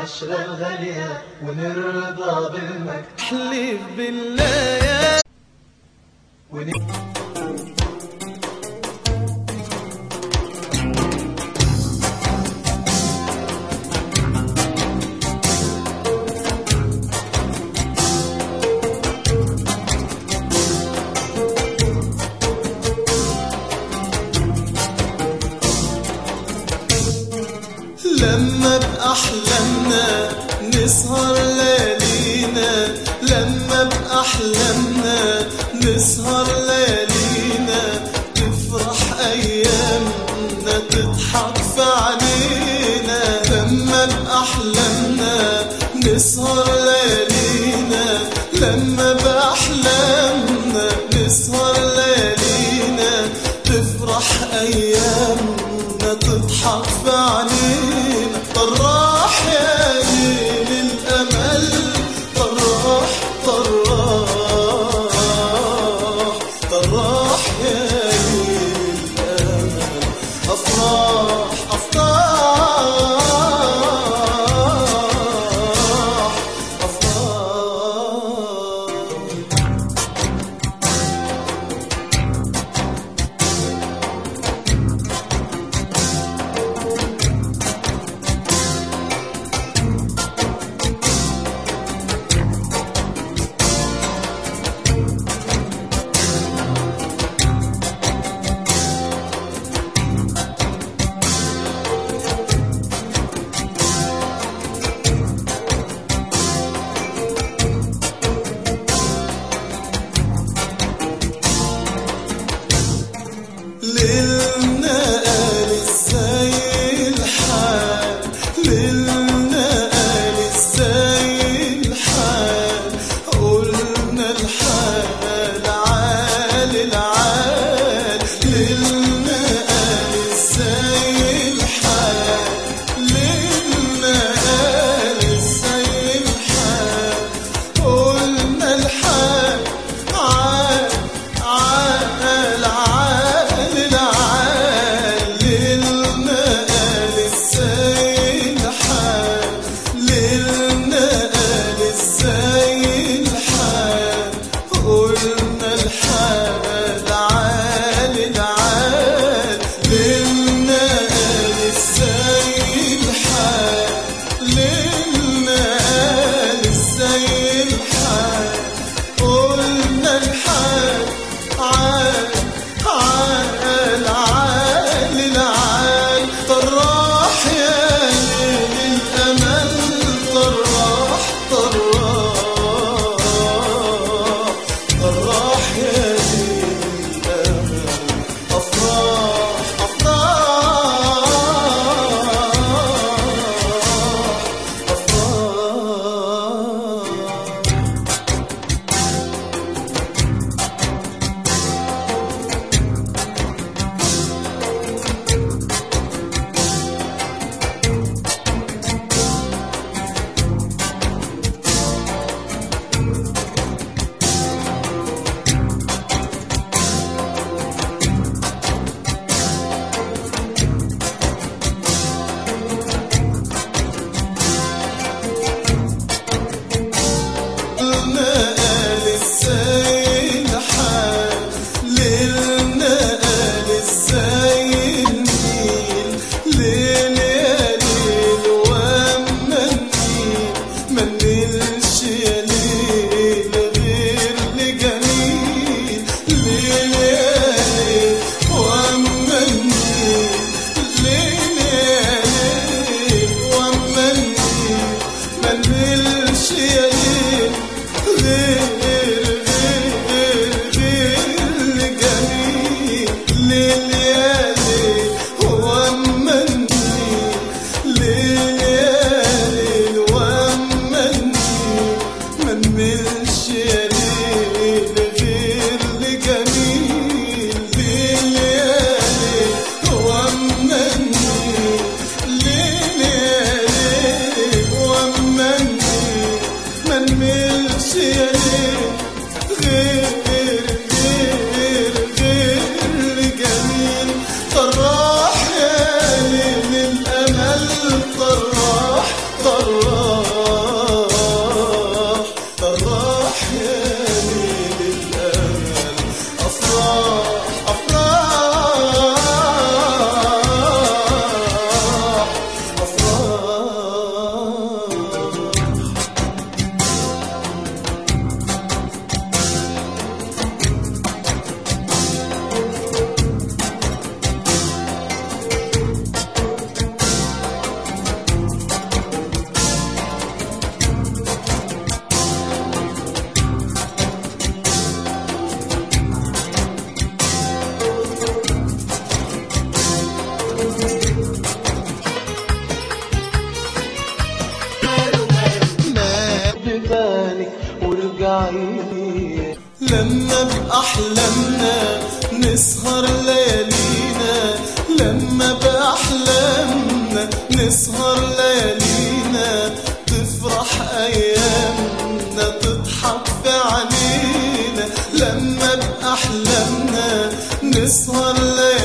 العشرة الغالية ونرضى بالمجد احلف بالله يا ون... لما بأحلامنا نسهر ليالينا لما بأحلامنا نسهر ليالينا تفرح أيامنا تضحك في عينينا لما بأحلامنا نسهر ليالينا لما بأحلامنا نسهر ليالينا تفرح أيامنا تضحك في عينينا طراح يا ليل الأمل طراح طراح طراح يا ليل الأمل أفراح أفراح أفراح ليلنا قال ازاي الحال ليلنا قال ازاي الحال قلنا الحال عال العال ليلنا قال ازاي الحال ليلنا قال ازاي الحال قلنا الحال عال عال عال العال بأحلامنا نسهر ليالينا لما بأحلامنا نسهر ليالينا تفرح أيامنا تضحك في علينا لما بأحلامنا نسهر ليالينا